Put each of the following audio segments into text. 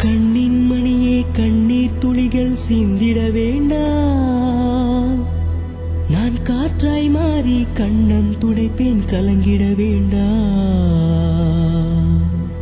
கண்ணின் மணியே கண்ணீர் துளிகள் சிந்திட வேண்டாம் நான் காற்றாய் மாறி கண்ணம் துடைப்பேன் கலங்கிட வேண்டாம்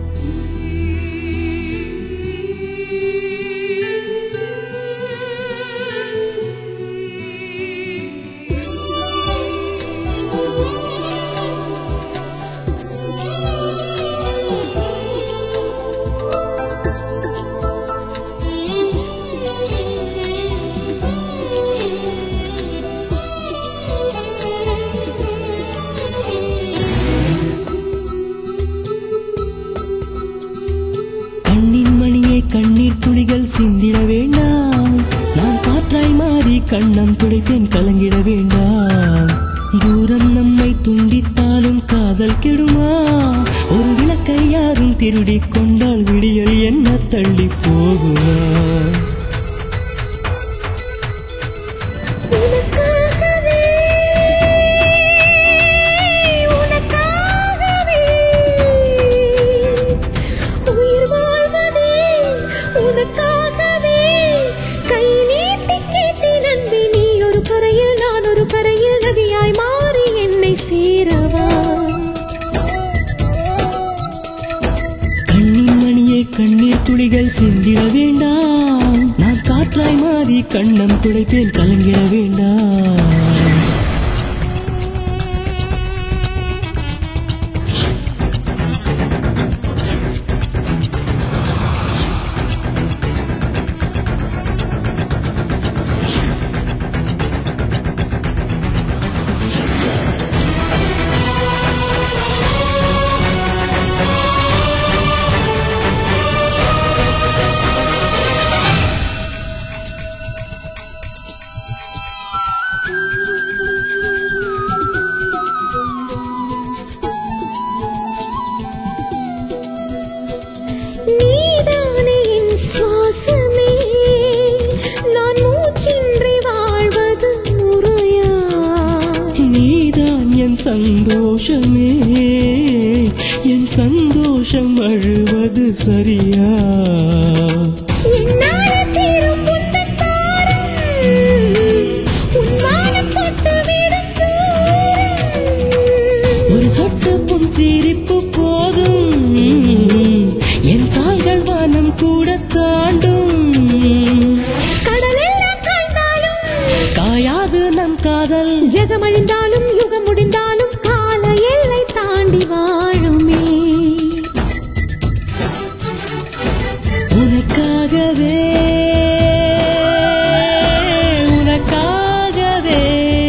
கண்ணின் மணியே கண்ணீர் துளிகள் சிந்திட வேண்டாம் நான் காற்றாய் மாறி கண்ணம் துடைப்பேன் கலங்கிட வேண்டாம் தூரம் நம்மை துண்டித்தாலும் காதல் கெடுமா ஒரு விளக்கை யாரும் திருடிக் கொண்டால் விடியல் என்ன தள்ளி போகுமா உனக்காகவே உனக்காகவே உயிர் வாழ்வதே உனக்காகவே கை நீட்டி கேட்டேன் அன்பே நீ ஒரு கரையில் நான் ஒரு கரையில் நதியாய் மாறி என்னை சேரவா கண்ணின் மணியே கண்ணீர் துளிகள் சிந்திட வேண்டாம் நான் காற்றாய் மாறி கண்ணம் துடைப்பேன் கலங்கிட வேண்டாம் நீதானே என் சுவாசமே நான் மூச்சின்றி வாழ்வது முறையா நீதான் என் சந்தோஷமே என் சந்தோஷம் அழுவது சரியா என்னால் தீரும் புத்தத் தாரம், உன் வானம் தொட்டு விடும் தூரம். ஒரு சொட்டு புன் சிரிப்பு போதும் என் கால்கள் வானம் கூட தாண்டும் கடலெல்லாம் காய்ந்தாலும், காயாது நம் காதல் ஜெகமழிந்தாலும் யுகம் முடிந்தாலும் கால எல்லை தாண்டி வாழுமே உனக்காகவே உனக்காகவே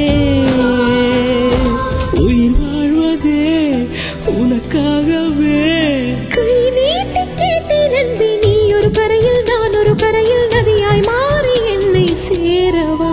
உயிர் வாழ்வதே உனக்காகவே கை நீட்டி கேட்டேன் அன்பே நீ ஒரு கரையில் நான் ஒரு கரையில் நதியாய் மாறி என்னை சேரவா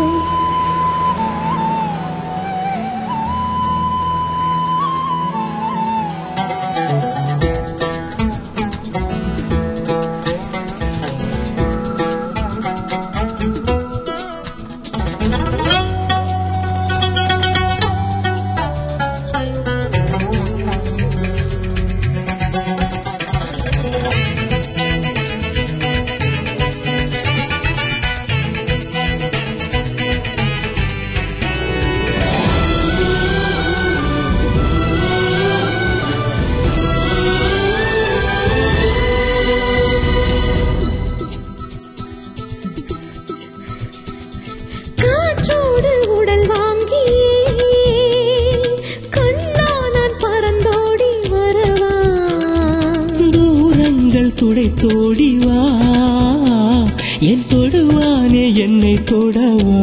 காற்றோடு உடல் வாங்கியே கண்ணா நான் பறந்தோடி வரவா தூரங்கள் துடை தோடி வா என் தொடுவானே என்னை தொடவா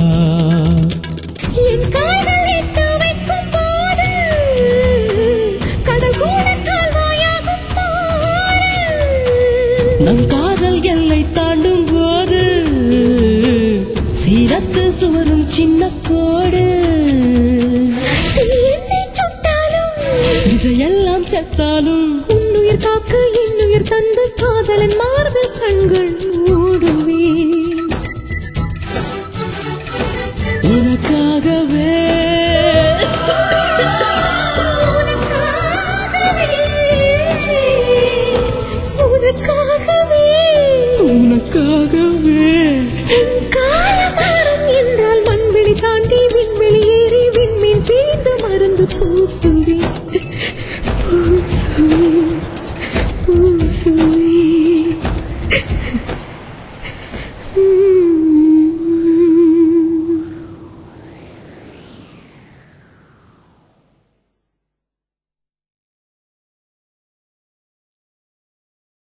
என் காதல் எட்டு வைக்கும் போது கடல் கூட கால்வாயாகும் பாரு நம் காதல் எல்லை தாண்டும் போது சீரத்து சுவரும் சின்ன கோடு நீ என்னை சுட்டாலும் திசையெல்லாம் செத்தாலும் உன்னுயிர் காக்க என்னுயிர் தந்து காதலன் மார்பில் கண்கள் மூடுவேன் உனக்காகவே